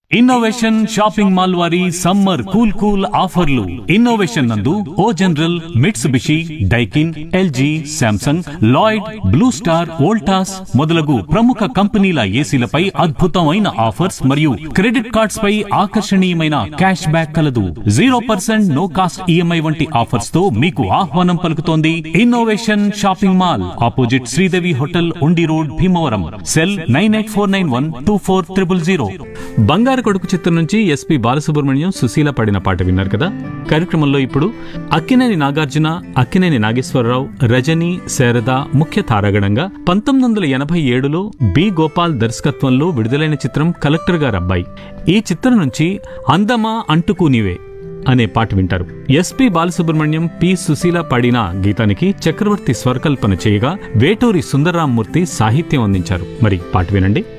innovation shopping mall వారి summer cool cool ఆఫర్లు innovation నందు O General Mitsubishi Daikin LG Samsung Lloyd Blue Star Voltas మొదలగు ప్రముఖ కంపెనీల ఏసీలపై అద్భుతమైన ఆఫర్స్ మరియు క్రెడిట్ కార్డ్స్ పై ఆకర్షణీయమైన క్యాష్ బ్యాక్ కలదు zero percent no cost EMI వంటి ఆఫర్స్ తో మీకు ఆహ్వానం పలుకుతోంది innovation shopping mall opposite Sridevi hotel Undi road Bhimavaram cell nine eight four nine one two four triple zero Bangaru Koduku చిత్రం నుంచి ఎస్పి బాలసుబ్రహ్మణ్యం సుశీల పాడిన పాట విన్నారు కదా కార్యక్రమంలో ఇప్పుడు అక్కినేని నాగార్జున అక్కినేని నాగేశ్వరరావు రజని శారద ముఖ్య తారాగణంగా పంతొమ్మిది వందల ఎనభై ఏడులో బి గోపాల్ దర్శకత్వంలో విడుదలైన చిత్రం కలెక్టర్ గారు అబ్బాయి ఈ చిత్రం నుంచి అందమా అంటుకు నీవే అనే పాట వింటారు ఎస్పి బాలసుబ్రహ్మణ్యం పి సుశీల పాడిన గీతానికి చక్రవర్తి స్వరకల్పన చేయగా వేటూరి సుందరరామ్మూర్తి సాహిత్యం అందించారు మరి పాట వినండి